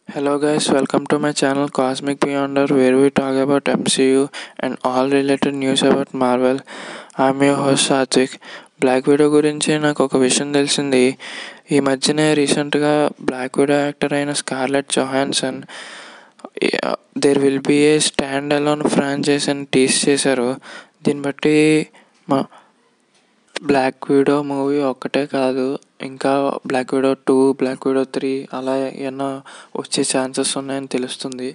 Hello guys, welcome to my channel Cosmic Beyonder where we talk about MCU and all related news about Marvel. I'm your host Satvik. Black Widow గురించి నాకు ఒక విషయం తెలిసింది ఈ మధ్యనే రీసెంట్గా Black Widow actor అయిన Scarlett Johansson there will be a stand alone franchise అని టీస్ చేశారు దీన్ని బట్టి మా బ్లాక్ విడో మూవీ ఒక్కటే కాదు ఇంకా Black Widow two Black Widow three అలా ఎన్నో వచ్చే ఛాన్సెస్ ఉన్నాయని తెలుస్తుంది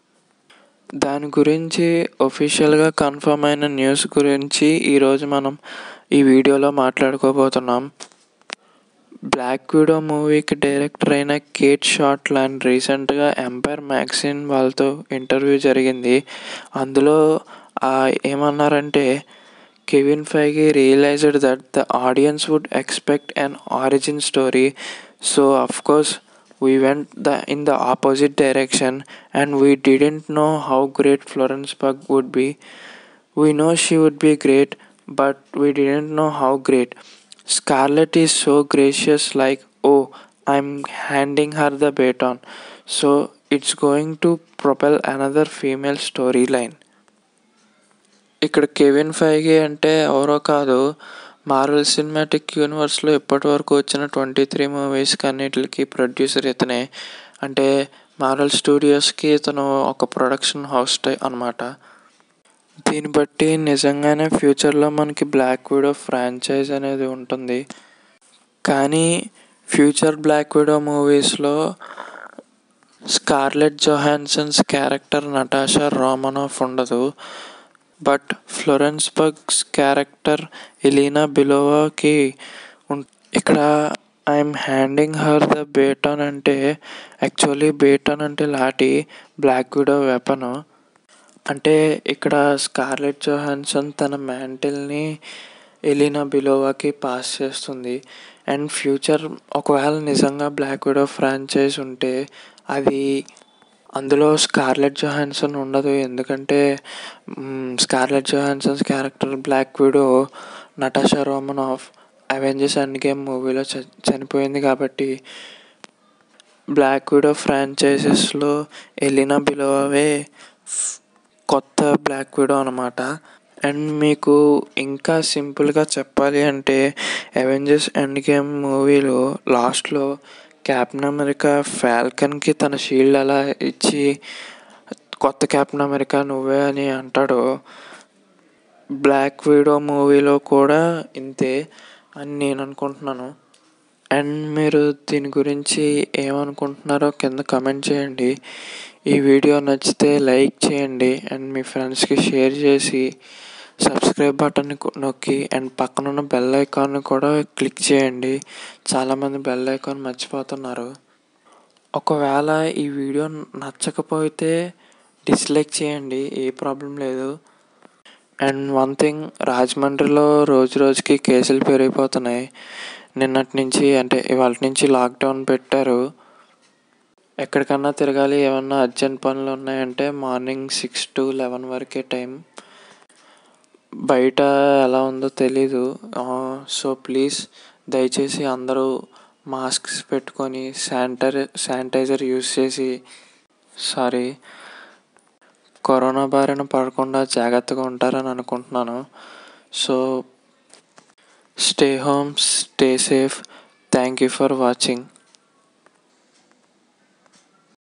దాని గురించి ఒఫీషియల్గా కన్ఫర్మ్ అయిన న్యూస్ గురించి ఈరోజు మనం ఈ వీడియోలో మాట్లాడుకోబోతున్నాం బ్లాక్ విడో మూవీకి డైరెక్టర్ అయిన కేట్ షార్ట్ ల్యాండ్ రీసెంట్గా ఎంపైర్ మ్యాగజైన్ వాళ్ళతో ఇంటర్వ్యూ జరిగింది అందులో ఏమన్నారంటే Kevin Feige realised that the audience would expect an origin story so of course we went the in the opposite direction and we didn't know how great Florence Pugh would be. We know she would be great, but we didn't know how great. Scarlett is so gracious, like, oh, I'm handing her the baton. So it's going to propel another female storyline. ఇక్కడ Kevin Feige అంటే ఎవరో కాదు Marvel cinematic యూనివర్స్లో ఇప్పటి వరకు వచ్చిన twenty three మూవీస్కి అన్నిటికి producer ఇతనే అంటే మార్వెల్ స్టూడియోస్కి ఇతను ఒక ప్రొడక్షన్ హౌస్ అనమాట దీన్ని బట్టి నిజంగానే ఫ్యూచర్లో మనకి బ్లాక్ విడో ఫ్రాంచైజ్ అనేది ఉంటుంది కానీ ఫ్యూచర్ బ్లాక్ విడో మూవీస్లో Scarlett Johansson's character Natasha Romanoff ఉండదు but Florence Pugh's character Yelena బిలోవాకి ఇక్కడ I'm handing her the baton అంటే యాక్చువల్లీ బేటన్ అంటే లాటి బ్లాక్ విడో వెపన్ అంటే ఇక్కడ స్కార్లెట్ జోహాన్సన్ తన మ్యాంటిల్ని ఎలీనా బిలోవాకి పాస్ చేస్తుంది అండ్ ఫ్యూచర్ ఒకవేళ నిజంగా బ్లాక్ విడో ఫ్రాంచైజ్ ఉంటే అది అందులో స్కార్లెట్ జొహాన్సన్ ఉండదు ఎందుకంటే Scarlett Johansson's character Black Widow Natasha Romanoff Avengers Endgame మూవీలో చ చనిపోయింది కాబట్టి బ్లాక్ విడో ఫ్రాంచైజెస్లో ఎలినా బిలోవే కొత్త బ్లాక్ విడో అనమాట అండ్ మీకు ఇంకా సింపుల్గా చెప్పాలి అంటే అవెంజర్స్ ఎండ్ గేమ్ మూవీలో లాస్ట్లో క్యాప్టెన్ అమెరికా ఫాల్కన్కి తన షీల్డ్ అలా ఇచ్చి కొత్త క్యాప్టెన్ అమెరికా నువ్వే అని అంటాడు బ్లాక్ వీడో మూవీలో కూడా ఇంతే అని నేను అనుకుంటున్నాను అండ్ మీరు దీని గురించి ఏమనుకుంటున్నారో కింద కమెంట్ చేయండి ఈ వీడియో నచ్చితే లైక్ చేయండి అండ్ మీ ఫ్రెండ్స్కి షేర్ చేసి సబ్స్క్రైబ్ బటన్ నొక్కి అండ్ పక్కనున్న బెల్ ఐకాన్ కూడా క్లిక్ చేయండి చాలామంది బెల్ ఐకాన్ మర్చిపోతున్నారు ఒకవేళ ఈ వీడియో నచ్చకపోతే డిస్లైక్ చేయండి ఏ ప్రాబ్లం లేదు అండ్ వన్ థింగ్ రాజమండ్రిలో రోజు రోజుకి కేసులు పెరిగిపోతున్నాయి నిన్నటి నుంచి అంటే ఇవాళ నుంచి లాక్డౌన్ పెట్టారు ఎక్కడికన్నా తిరగాలి ఏమన్నా అర్జెంట్ పనులు ఉన్నాయంటే మార్నింగ్ సిక్స్ టు లెవెన్ వరకే టైం బయట ఎలా ఉందో తెలీదు సో ప్లీజ్ దయచేసి అందరూ మాస్క్స్ పెట్టుకొని శానిటైజర్ శానిటైజర్ యూస్ చేసి సారీ కరోనా బారిన పడకుండా జాగ్రత్తగా ఉంటారని అనుకుంటున్నాను so stay home stay safe thank you for watching